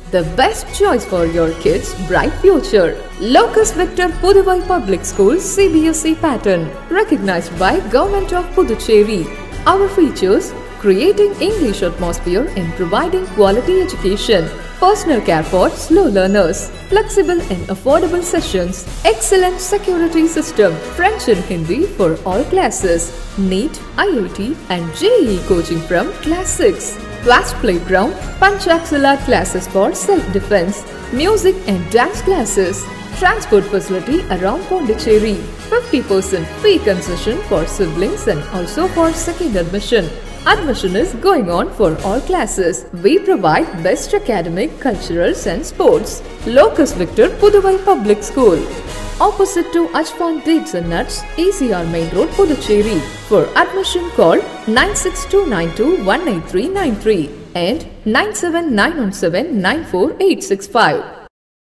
The best choice for your kids' bright future. Locus Victor Puduvai Public School CBSE pattern. Recognized by Government of Puducherry. Our features creating English atmosphere in providing quality education, personal care for slow learners, flexible and affordable sessions, excellent security system, French and Hindi for all classes, NEET, IIT and JEE coaching from class 6, vast playground, Panchaxila classes for self-defense, music and dance classes, transport facility around Pondicherry, 50% fee concession for siblings and also for second admission. Admission is going on for all classes. We provide best academic, culturals and sports. Locus Victor Puduvai Public School. Opposite to Ajpan Dates and Nuts, ECR Main Road, Puducherry. For admission call 96292189393 and 97917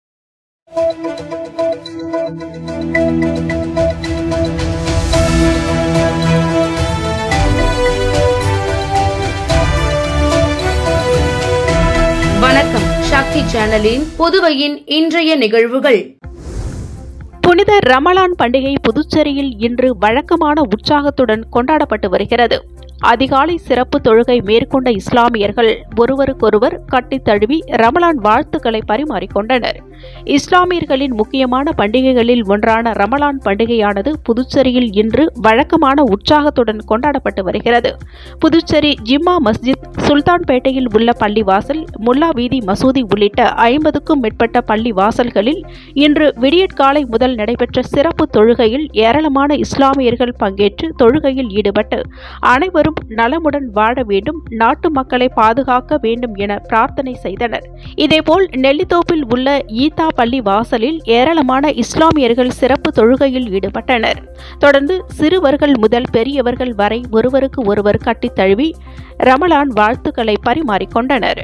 வணக்கம் சக்தி சேனலின் புதுவையின் இன்றைய நிகழ்வுகள் புனித ரமலான் பண்டிகை புதுச்சேரியில் இன்று வழக்கமான உற்சாகத்துடன் கொண்டாடப்பட்டு வருகிறது அதிகாலை சிறப்பு தொழுகை மேற்கொண்ட இஸ்லாமியர்கள் ஒருவருக்கொருவர் கட்டித் தழுவி ரமலான் வாழ்த்துக்களை பரிமாறிக்கொண்டனர் இஸ்லாமியர்களின் முக்கியமான பண்டிகைகளில் ஒன்றான ரமலான் பண்டிகையானது புதுச்சேரியில் இன்று வழக்கமான உற்சாகத்துடன் கொண்டாடப்பட்டு வருகிறது புதுச்சேரி ஜிம்மா மஸ்ஜித் சுல்தான்பேட்டையில் உள்ள பள்ளிவாசல் முல்லா வீதி மசூதி உள்ளிட்ட ஐம்பதுக்கும் மேற்பட்ட பள்ளி வாசல்களில் இன்று விடியற்காலை முதல் நடைபெற்ற சிறப்பு தொழுகையில் ஏராளமான இஸ்லாமியர்கள் பங்கேற்று தொழுகையில் ஈடுபட்டு அனைவரும் நலமுடன் வாழ வேண்டும் நாட்டு மக்களை பாதுகாக்க வேண்டும் என பிரார்த்தனை செய்தனர் இதேபோல் நெல்லித்தோப்பில் உள்ள ஈத்தா பள்ளி வாசலில் ஏராளமான இஸ்லாமியர்கள் சிறப்பு தொழுகையில் ஈடுபட்டனர் தொடர்ந்து சிறுவர்கள் முதல் பெரியவர்கள் வரை ஒருவருக்கு ஒருவர் கட்டித் தழுவி ரமலான் வாழ்த்துக்களை பரிமாறிக்கொண்டனர்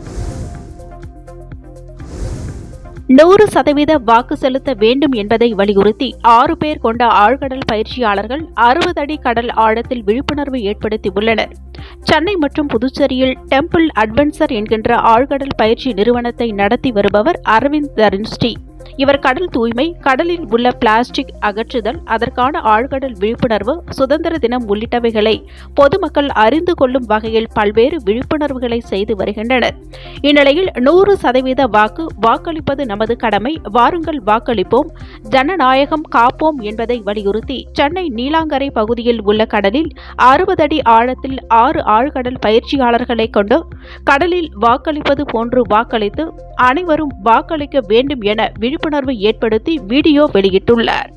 நூறு சதவீத வாக்கு செலுத்த வேண்டும் என்பதை வலியுறுத்தி ஆறு பேர் கொண்ட ஆழ்கடல் பயிற்சியாளர்கள் அறுபது அடி கடல் ஆழத்தில் விழிப்புணர்வு ஏற்படுத்தி உள்ளனர் சென்னை மற்றும் புதுச்சேரியில் டெம்பிள் அட்வென்ச்சர் என்கின்ற ஆழ்கடல் பயிற்சி நிறுவனத்தை நடத்தி வருபவர் அரவிந்த் தருண்ஸ்ரீ இவர் கடல் தூய்மை கடலில் உள்ள பிளாஸ்டிக் அகற்றுதல் அதற்கான ஆழ்கடல் விழிப்புணர்வு சுதந்திர தினம் உள்ளிட்டவைகளை பொதுமக்கள் அறிந்து கொள்ளும் வகையில் பல்வேறு விழிப்புணர்வுகளை செய்து வருகின்றனர் இந்நிலையில் நூறு சதவீத வாக்கு வாக்களிப்பது நமது கடமை வாருங்கள் வாக்களிப்போம் ஜனநாயகம் காப்போம் என்பதை வலியுறுத்தி சென்னை நீலாங்கரை பகுதியில் உள்ள கடலில் அறுபது அடி ஆழத்தில் ஆறு ஆழ்கடல் பயிற்சியாளர்களை கொண்டு கடலில் வாக்களிப்பது போன்று வாக்களித்து அனைவரும் வாக்களிக்க வேண்டும் என விழிப்புணர்வு ஏற்படுத்தி வீடியோ வெளியிட்டுள்ளார்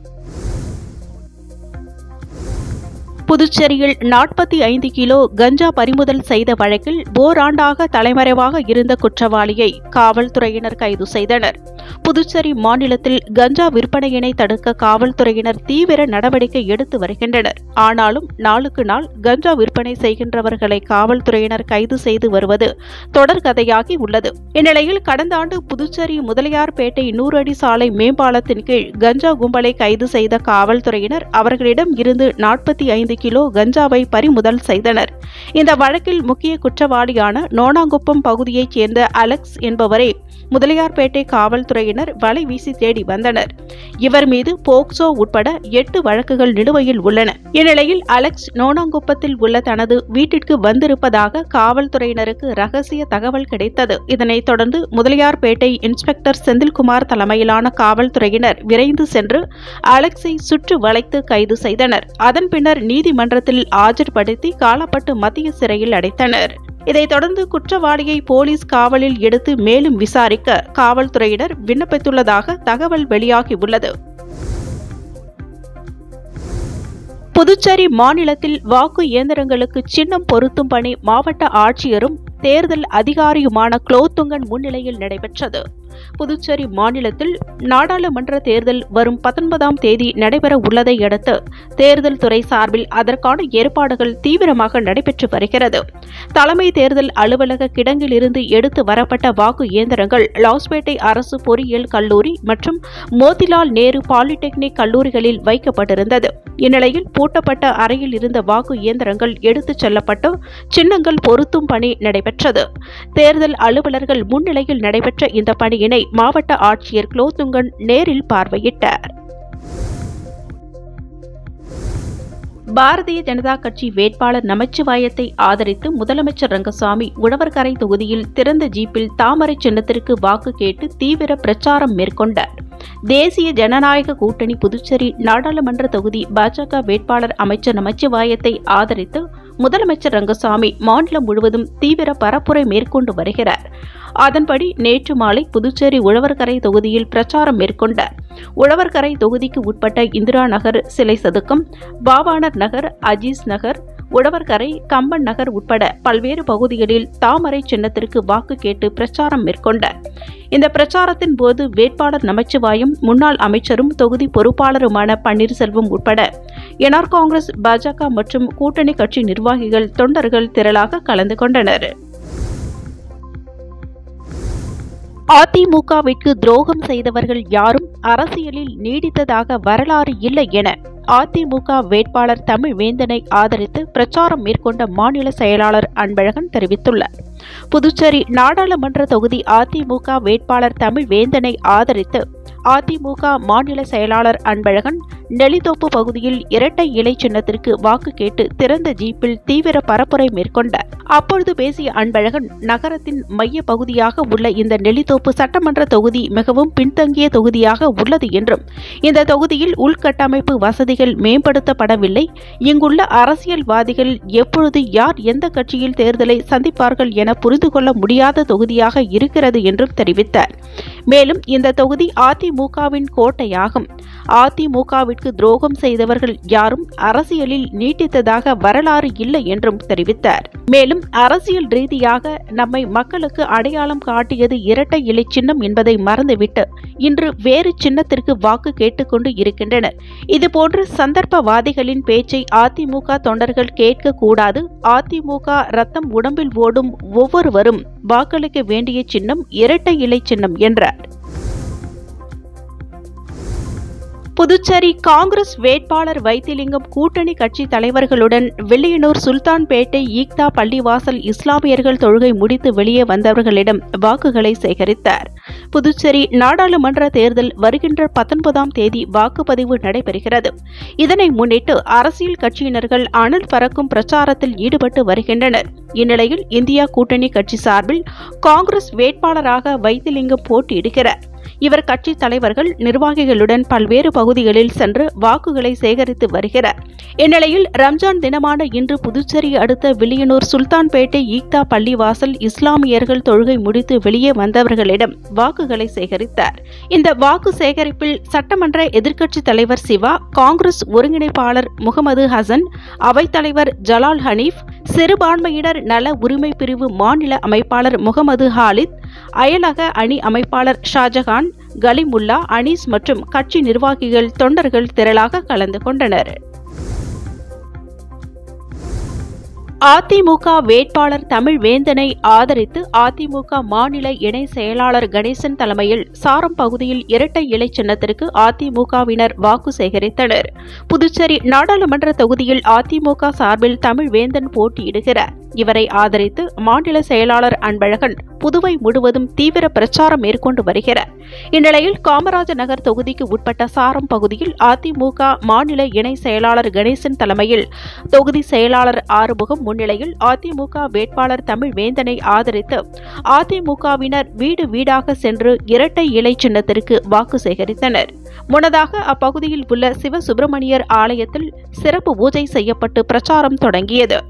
புதுச்சேரியில் நாற்பத்தி ஐந்து கிலோ கஞ்சா பறிமுதல் செய்த வழக்கில் ஓராண்டாக தலைமறைவாக இருந்த குற்றவாளியை காவல்துறையினர் கைது செய்தனர் புதுச்சேரி மாநிலத்தில் கஞ்சா விற்பனையினை தடுக்க காவல்துறையினர் தீவிர நடவடிக்கை எடுத்து வருகின்றனர் ஆனாலும் நாளுக்கு நாள் கஞ்சா விற்பனை செய்கின்றவர்களை காவல்துறையினர் கைது செய்து வருவது தொடர்கதையாகி உள்ளது இந்நிலையில் கடந்த ஆண்டு புதுச்சேரி முதலியார்பேட்டை நூறு அடி சாலை மேம்பாலத்தின் கீழ் கஞ்சா கும்பலை கைது செய்த காவல்துறையினர் அவர்களிடம் இருந்து நாற்பத்தி ஐந்து கிலோ கஞ்சாவை பறிமுதல் செய்தனர் இந்த வழக்கில் முக்கிய குற்றவாளியான நோனாங்குப்பம் பகுதியைச் சேர்ந்த அலெக்ஸ் என்பவரை முதலியார்பேட்டை காவல்துறையினர் வலை வீசி தேடி வந்தனர் இவர் மீது போக்சோ உட்பட எட்டு வழக்குகள் நிலுவையில் உள்ளன இந்நிலையில் அலெக்ஸ் நோனாங்குப்பத்தில் உள்ள தனது வீட்டிற்கு வந்திருப்பதாக காவல்துறையினருக்கு ரகசிய தகவல் கிடைத்தது இதனைத் தொடர்ந்து முதலியார்பேட்டை இன்ஸ்பெக்டர் செந்தில்குமார் தலைமையிலான காவல்துறையினர் விரைந்து சென்று அலெக்ஸை சுற்று வளைத்து கைது செய்தனர் அதன் பின்னர் நீதிமன்றத்தில் ஆஜர்படுத்தி காலப்பட்டு மத்திய சிறையில் அடைத்தனர் இதைத் தொடர்ந்து குற்றவாளியை போலீஸ் காவலில் எடுத்து மேலும் விசாரிக்க காவல்துறையினர் விண்ணப்பித்துள்ளதாக தகவல் வெளியாகியுள்ளது புதுச்சேரி மாநிலத்தில் வாக்கு இயந்திரங்களுக்கு சின்னம் பொருத்தும் பணி மாவட்ட ஆட்சியரும் தேர்தல் அதிகாரியுமான குலோத்துங்கன் முன்னிலையில் நடைபெற்றது புதுச்சேரி மாநிலத்தில் நாடாளுமன்ற தேர்தல் வரும் பத்தொன்பதாம் தேதி நடைபெற உள்ளதை அடுத்து தேர்தல் துறை சார்பில் அதற்கான ஏற்பாடுகள் தீவிரமாக நடைபெற்று வருகிறது தலைமை தேர்தல் அலுவலக கிடங்கில் இருந்து எடுத்து வரப்பட்ட வாக்கு இயந்திரங்கள் லாஸ்பேட்டை அரசு பொறியியல் கல்லூரி மற்றும் மோதிலால் நேரு பாலிடெக்னிக் கல்லூரிகளில் வைக்கப்பட்டிருந்தது இந்நிலையில் பூட்டப்பட்ட அறையில் இருந்த வாக்கு இயந்திரங்கள் எடுத்துச் செல்லப்பட்டு சின்னங்கள் பொருத்தும் பணி நடைபெற்றது நடைபெற்றது தேர்தல் அலுவலர்கள் முன்னிலையில் நடைபெற்ற இந்த பணியினை மாவட்ட ஆட்சியர் குலோத்துங்கன் நேரில் பார்வையிட்டார் பாரதிய ஜனதா கட்சி வேட்பாளர் நமச்சிவாயத்தை ஆதரித்து முதலமைச்சர் ரங்கசாமி உழவர்கரை தொகுதியில் திறந்த ஜீப்பில் தாமரை சின்னத்திற்கு வாக்கு கேட்டு தீவிர பிரச்சாரம் மேற்கொண்டார் தேசிய ஜனநாயக கூட்டணி புதுச்சேரி நாடாளுமன்ற தொகுதி பாஜக வேட்பாளர் அமைச்சர் நமச்சிவாயத்தை ஆதரித்து முதலமைச்சர் ரங்கசாமி மாநிலம் முழுவதும் தீவிர பரப்புரை மேற்கொண்டு வருகிறார் அதன்படி நேற்று மாலை புதுச்சேரி உழவர்கரை தொகுதியில் பிரச்சாரம் மேற்கொண்டார் உழவர்கரை தொகுதிக்கு உட்பட்ட இந்திரா நகர் சிலை சதுக்கம் பாவாணர் நகர் அஜீஸ் நகர் உழவர்கரை கம்பன் நகர் உட்பட பல்வேறு பகுதிகளில் தாமரை சின்னத்திற்கு வாக்கு கேட்டு பிரச்சாரம் மேற்கொண்டார் இந்த பிரச்சாரத்தின் போது வேட்பாளர் நமச்சிவாயம் முன்னாள் அமைச்சரும் தொகுதி பொறுப்பாளருமான பன்னீர்செல்வம் உட்பட என்ஆர் காங்கிரஸ் பாஜக மற்றும் கூட்டணி கட்சி நிர்வாகிகள் தொண்டர்கள் திரளாக கலந்து கொண்டனர் அதிமுகவிற்கு துரோகம் செய்தவர்கள் யாரும் அரசியலில் நீடித்ததாக வரலாறு இல்லை என அதிமுக வேட்பாளர் தமிழ் வேந்தனை ஆதரித்து பிரச்சாரம் மேற்கொண்ட மாநில செயலாளர் அன்பழகன் தெரிவித்துள்ளார் புதுச்சேரி நாடாளுமன்ற தொகுதி அதிமுக வேட்பாளர் தமிழ் வேந்தனை ஆதரித்து அதிமுக மாநில செயலாளர் அன்பழகன் நெளித்தோப்பு பகுதியில் இரட்டை இலை சின்னத்திற்கு வாக்கு கேட்டு திறந்த ஜீப்பில் தீவிர பரப்புரை மேற்கொண்டார் அப்பொழுது பேசிய அன்பழகன் நகரத்தின் மைய பகுதியாக உள்ள இந்த நெளித்தோப்பு சட்டமன்ற தொகுதி மிகவும் பின்தங்கிய தொகுதியாக உள்ளது என்றும் இந்த தொகுதியில் உள்கட்டமைப்பு வசதிகள் மேம்படுத்தப்படவில்லை இங்குள்ள அரசியல்வாதிகள் எப்பொழுது யார் எந்த கட்சியில் தேர்தலை சந்திப்பார்கள் என புரிந்து கொள்ள முடியாத தொகுதியாக இருக்கிறது என்றும் தெரிவித்தார் மேலும் இந்த தொகுதி அதிமுகவின் கோட்டையாகும் அதிமுகவிற்கு துரோகம் செய்தவர்கள் யாரும் அரசியலில் நீட்டித்ததாக வரலாறு இல்லை என்றும் தெரிவித்தார் மேலும் அரசியல் ரீதியாக நம்மை மக்களுக்கு அடையாளம் காட்டியது இரட்டை இலை சின்னம் என்பதை மறந்துவிட்டு இன்று வேறு சின்னத்திற்கு வாக்கு கேட்டுக்கொண்டு இருக்கின்றனர் இதுபோன்ற சந்தர்ப்பவாதிகளின் பேச்சை அதிமுக தொண்டர்கள் கேட்கக்கூடாது அதிமுக ரத்தம் உடம்பில் ஓடும் ஒவ்வொருவரும் வாக்களிக்க வேண்டிய சின்னம் இரட்டை இலை சின்னம் என்றார் புதுச்சேரி காங்கிரஸ் வேட்பாளர் வைத்திலிங்கம் கூட்டணி கட்சி தலைவர்களுடன் வெள்ளியனூர் சுல்தான்பேட்டை ஈக்தா பள்ளிவாசல் இஸ்லாமியர்கள் தொழுகை முடித்து வெளியே வந்தவர்களிடம் வாக்குகளை சேகரித்தார் புதுச்சேரி நாடாளுமன்ற தேர்தல் வருகின்ற பத்தொன்பதாம் தேதி வாக்குப்பதிவு நடைபெறுகிறது இதனை முன்னிட்டு அரசியல் கட்சியினர்கள் அனல் பறக்கும் பிரச்சாரத்தில் ஈடுபட்டு வருகின்றனர் இந்நிலையில் இந்தியா கூட்டணி கட்சி சார்பில் காங்கிரஸ் வேட்பாளராக வைத்திலிங்கம் போட்டியிடுகிறார் இவர் கட்சி தலைவர்கள் நிர்வாகிகளுடன் பல்வேறு பகுதிகளில் சென்று வாக்குகளை சேகரித்து வருகிறார் இந்நிலையில் ரம்ஜான் தினமான இன்று புதுச்சேரி அடுத்த வில்லியனூர் சுல்தான்பேட்டை ஈக்தா பள்ளிவாசல் இஸ்லாமியர்கள் தொழுகை முடித்து வெளியே வந்தவர்களிடம் வாக்குகளை சேகரித்தார் இந்த வாக்கு சேகரிப்பில் சட்டமன்ற எதிர்க்கட்சித் தலைவர் சிவா காங்கிரஸ் ஒருங்கிணைப்பாளர் முகமது ஹசன் அவைத்தலைவர் ஜலால் ஹனீப் சிறுபான்மையினர் நல உரிமை பிரிவு மாநில அமைப்பாளர் முகமது ஹாலித் அயலக அணி அமைப்பாளர் ஷாஜகான் கலிமுல்லா அனீஸ் மற்றும் கட்சி நிர்வாகிகள் தொண்டர்கள் திரளாக கலந்து கொண்டனர் அதிமுக வேட்பாளர் தமிழ் வேந்தனை ஆதரித்து அதிமுக மாநில இணை செயலாளர் கணேசன் தலைமையில் சாரம் பகுதியில் இரட்டை இலை சின்னத்திற்கு அதிமுகவினர் வாக்கு சேகரித்தனர் புதுச்சேரி நாடாளுமன்ற தொகுதியில் அதிமுக சார்பில் தமிழ் வேந்தன் போட்டியிடுகிறார் இவரை ஆதரித்து மாநில செயலாளர் அன்பழகன் புதுவை முழுவதும் தீவிர பிரச்சாரம் மேற்கொண்டு வருகிறார் இந்நிலையில் காமராஜர் நகர் தொகுதிக்கு உட்பட்ட சாரம் பகுதியில் அதிமுக மாநில இணை செயலாளர் கணேசன் தலைமையில் தொகுதி செயலாளர் ஆறுமுகம் முன்னிலையில் அதிமுக வேட்பாளர் தமிழ் வேந்தனை ஆதரித்து அதிமுகவினர் வீடு வீடாக சென்று இரட்டை இலை சின்னத்திற்கு வாக்கு சேகரித்தனர் முன்னதாக அப்பகுதியில் உள்ள சிவசுப்பிரமணியர் ஆலயத்தில் சிறப்பு பூஜை செய்யப்பட்டு பிரச்சாரம் தொடங்கியது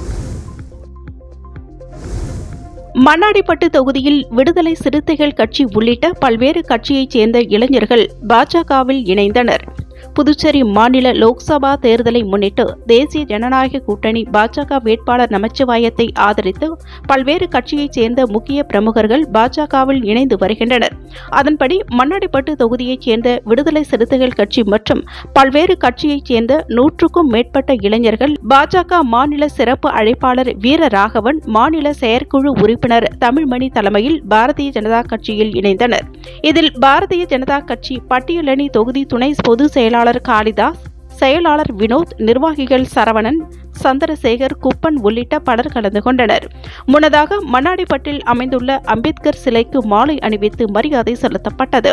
மண்ணாடிப்பட்டு தொகுதியில் விடுதலை சிறுத்தைகள் கட்சி உள்ளிட்ட பல்வேறு கட்சியைச் சேர்ந்த இளைஞர்கள் பாஜகவில் இணைந்தனர் புதுச்சேரி மாநில லோக்சபா தேர்தலை முன்னிட்டு தேசிய ஜனநாயக கூட்டணி பாஜக வேட்பாளர் நமச்சிவாயத்தை ஆதரித்து பல்வேறு கட்சியைச் சேர்ந்த முக்கிய பிரமுகர்கள் பாஜகவில் இணைந்து வருகின்றனர் அதன்படி மண்ணாடிப்பட்டு தொகுதியைச் சேர்ந்த விடுதலை சிறுத்தைகள் கட்சி மற்றும் பல்வேறு கட்சியைச் சேர்ந்த நூற்றுக்கும் மேற்பட்ட இளைஞர்கள் பாஜக மாநில சிறப்பு அழைப்பாளர் வீரராகவன் மாநில செயற்குழு உறுப்பினர் தமிழ்மணி தலைமையில் பாரதிய ஜனதா கட்சியில் இணைந்தனர் இதில் பாரதிய ஜனதா கட்சி பட்டியலணி தொகுதி துணை பொதுச் செயலாளர் காளிதாஸ் செயலாளர் வினோத் நிர்வாகிகள் சரவணன் சந்திரசேகர் குப்பன் உள்ளிட்ட பலர் கலந்து கொண்டனர் முன்னதாக மண்ணாடிப்பட்டில் அமைந்துள்ள அம்பேத்கர் சிலைக்கு மாலை அணிவித்து மரியாதை செலுத்தப்பட்டது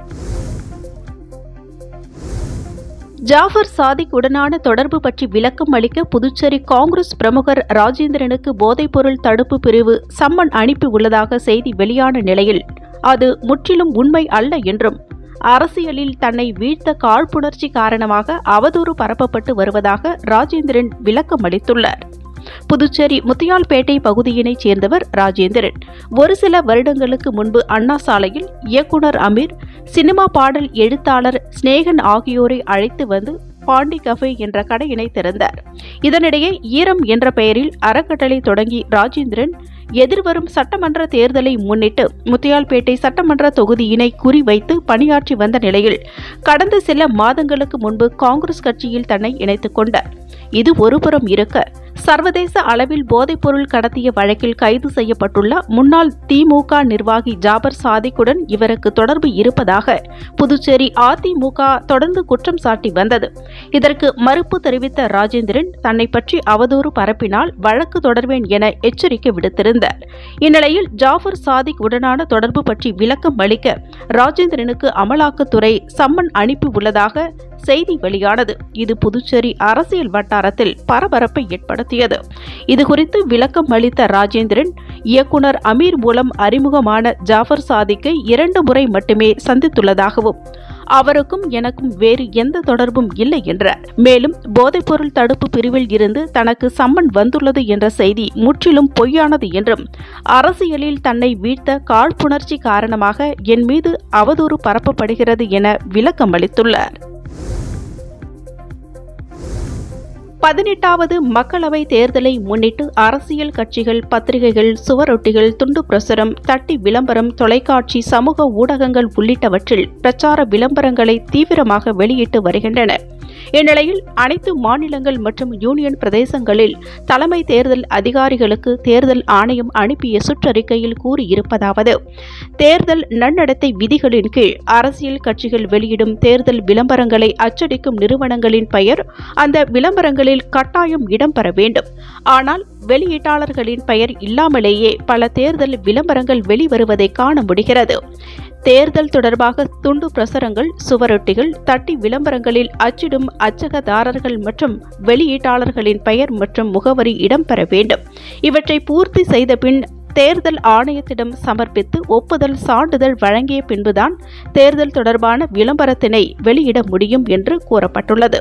ஜாஃபர் சாதிக் உடனான தொடர்பு பற்றி விளக்கம் அளிக்க புதுச்சேரி காங்கிரஸ் பிரமுகர் ராஜேந்திரனுக்கு போதைப்பொருள் தடுப்பு பிரிவு சம்மன் அனுப்பி உள்ளதாக செய்தி வெளியான நிலையில் அது முற்றிலும் உண்மை அல்ல என்றும் அரசியலில் தன்னை வீழ்த்த காழ்ப்புணர்ச்சி காரணமாக அவதூறு பரப்பப்பட்டு வருவதாக ராஜேந்திரன் விளக்கம் அளித்துள்ளார் புதுச்சேரி முத்தியால்பேட்டை பகுதியினைச் சேர்ந்தவர் ராஜேந்திரன் ஒரு சில வருடங்களுக்கு முன்பு அண்ணா சாலையில் இயக்குனர் அமீர் சினிமா பாடல் எழுத்தாளர் ஸ்நேகன் ஆகியோரை அழைத்து வந்து பாண்டி கஃபே என்ற கடையினை திறந்தார் இதனிடையே ஈரம் என்ற பெயரில் அறக்கட்டளை தொடங்கி ராஜேந்திரன் எதிர்வரும் சட்டமன்ற தேர்தலை முன்னிட்டு முத்தியால்பேட்டை சட்டமன்ற தொகுதியினை குறிவைத்து பணியாற்றி வந்த நிலையில் கடந்த சில மாதங்களுக்கு முன்பு காங்கிரஸ் கட்சியில் தன்னை இணைத்துக் கொண்டார் இது ஒருபுறம் இருக்க சர்வதேச அளவில் போதைப்பொருள் கடத்திய வழக்கில் கைது செய்யப்பட்டுள்ள முன்னாள் திமுக நிர்வாகி ஜாபர் சாதிக்குடன் இவருக்கு தொடர்பு இருப்பதாக புதுச்சேரி அதிமுக தொடர்ந்து குற்றம் சாட்டி வந்தது இதற்கு மறுப்பு தெரிவித்த ராஜேந்திரன் தன்னை பற்றி அவதூறு பரப்பினால் வழக்கு தொடர்வேன் என எச்சரிக்கை விடுத்திருந்தார் இந்நிலையில் ஜாஃபர் சாதிக் உடனான தொடர்பு பற்றி விளக்கம் அளிக்க ராஜேந்திரனுக்கு அமலாக்கத்துறை சம்மன் அனுப்பி உள்ளதாக செய்தி வெளியானது இது புதுச்சேரி அரசியல் வட்டாரத்தில் பரபரப்பை ஏற்படுத்தியது இதுகுறித்து விளக்கம் அளித்த ராஜேந்திரன் இயக்குனர் அமீர் மூலம் அறிமுகமான ஜாஃபர் சாதிக்கை இரண்டு முறை மட்டுமே சந்தித்துள்ளதாகவும் அவருக்கும் எனக்கும் வேறு எந்த தொடர்பும் இல்லை என்றார் மேலும் போதைப்பொருள் தடுப்பு பிரிவில் இருந்து தனக்கு சம்மன் வந்துள்ளது என்ற செய்தி முற்றிலும் பொய்யானது என்றும் அரசியலில் தன்னை வீழ்த்த காழ்ப்புணர்ச்சி காரணமாக என் மீது அவதூறு பரப்பப்படுகிறது என விளக்கம் அளித்துள்ளார் பதினெட்டாவது மக்களவை தேர்தலை முன்னிட்டு அரசியல் கட்சிகள் பத்திரிகைகள் சுவரொட்டிகள் துண்டு பிரசுரம் தட்டி விளம்பரம் தொலைக்காட்சி சமூக ஊடகங்கள் உள்ளிட்டவற்றில் பிரச்சார விளம்பரங்களை தீவிரமாக வெளியிட்டு வருகின்றன இந்நிலையில் அனைத்து மாநிலங்கள் மற்றும் யூனியன் பிரதேசங்களில் தலைமை தேர்தல் அதிகாரிகளுக்கு தேர்தல் ஆணையம் அனுப்பிய சுற்றறிக்கையில் கூறியிருப்பதாவது தேர்தல் நன்னடத்தை விதிகளின் கீழ் அரசியல் கட்சிகள் வெளியிடும் தேர்தல் விளம்பரங்களை அச்சடிக்கும் நிறுவனங்களின் பெயர் அந்த விளம்பரங்களில் கட்டாயம் இடம்பெற வேண்டும் ஆனால் வெளியீட்டாளர்களின் பெயர் இல்லாமலேயே பல தேர்தல் விளம்பரங்கள் வெளிவருவதை காண முடிகிறது தேர்தல் தொடர்பாக துண்டு பிரசுரங்கள் சுவரொட்டிகள் தட்டி விளம்பரங்களில் அச்சிடும் அச்சகதாரர்கள் மற்றும் வெளியீட்டாளர்களின் பெயர் மற்றும் முகவரி இடம்பெற வேண்டும் இவற்றை பூர்த்தி செய்த பின் தேர்தல் ஆணையத்திடம் சமர்ப்பித்து ஒப்புதல் சான்றிதழ் வழங்கிய பின்புதான் தேர்தல் தொடர்பான விளம்பரத்தினை வெளியிட முடியும் என்று கூறப்பட்டுள்ளது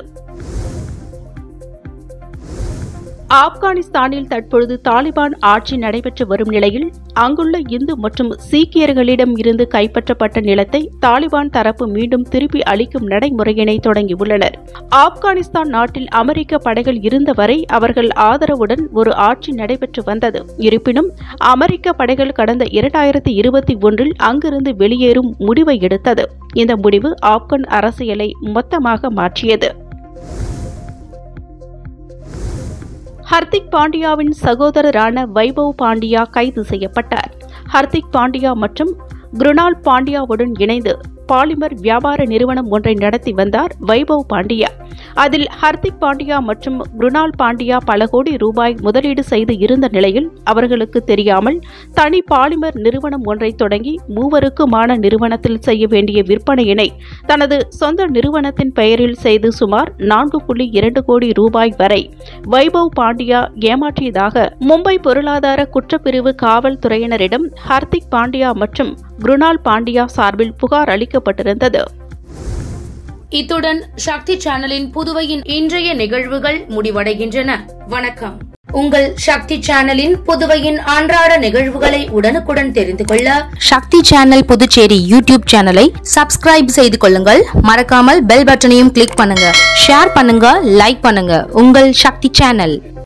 ஆப்கானிஸ்தானில் தற்பொழுது தாலிபான் ஆட்சி நடைபெற்று வரும் நிலையில் அங்குள்ள இந்து மற்றும் சீக்கியர்களிடம் இருந்து கைப்பற்றப்பட்ட நிலத்தை தாலிபான் தரப்பு மீண்டும் திருப்பி அளிக்கும் நடைமுறையினை தொடங்கியுள்ளனர் ஆப்கானிஸ்தான் நாட்டில் அமெரிக்க படைகள் இருந்தவரை அவர்கள் ஆதரவுடன் ஒரு ஆட்சி நடைபெற்று வந்தது இருப்பினும் அமெரிக்க படைகள் கடந்த இரண்டாயிரத்தி இருபத்தி ஒன்றில் அங்கிருந்து வெளியேறும் முடிவை எடுத்தது இந்த முடிவு ஆப்கன் அரசியலை மொத்தமாக மாற்றியது ஹர்திக் பாண்டியாவின் சகோதரரான வைபவ் பாண்டியா கைது செய்யப்பட்டார் ஹர்திக் பாண்டியா மற்றும் குருணால் பாண்டியாவுடன் இணைந்து பாலிமர் வியாபார நிறுவனம் ஒன்றை நடத்தி வந்தார் வைபவ் பாண்டியா அதில் ஹர்திக் பாண்டியா மற்றும் குருணால் பாண்டியா பல கோடி ரூபாய் முதலீடு செய்து இருந்த நிலையில் அவர்களுக்கு தெரியாமல் தனி பாலிமர் நிறுவனம் ஒன்றை தொடங்கி மூவருக்குமான நிறுவனத்தில் செய்ய வேண்டிய விற்பனையினை தனது சொந்த நிறுவனத்தின் பெயரில் செய்து சுமார் நான்கு புள்ளி இரண்டு கோடி ரூபாய் வரை வைபவ் பாண்டியா ஏமாற்றியதாக மும்பை பொருளாதார குற்றப்பிரிவு காவல்துறையினரிடம் ஹர்திக் பாண்டியா மற்றும் குருணால் பாண்டியா சார்பில் புகார் அளிக்கப்பட்டிருந்தது இத்துடன் சக்தி சேனலின் புதுவையின் இன்றைய நிகழ்வுகள் முடிவடைகின்றன வணக்கம் உங்கள் சக்தி சேனலின் புதுவையின் அன்றாட நிகழ்வுகளை உடனுக்குடன் தெரிந்து கொள்ள சக்தி சேனல் புதுச்சேரி யூடியூப் சேனலை சப்ஸ்கிரைப் செய்து கொள்ளுங்கள் மறக்காமல் பெல் பட்டனையும் கிளிக் பண்ணுங்க ஷேர் பண்ணுங்க லைக் பண்ணுங்க உங்கள் சக்தி சேனல்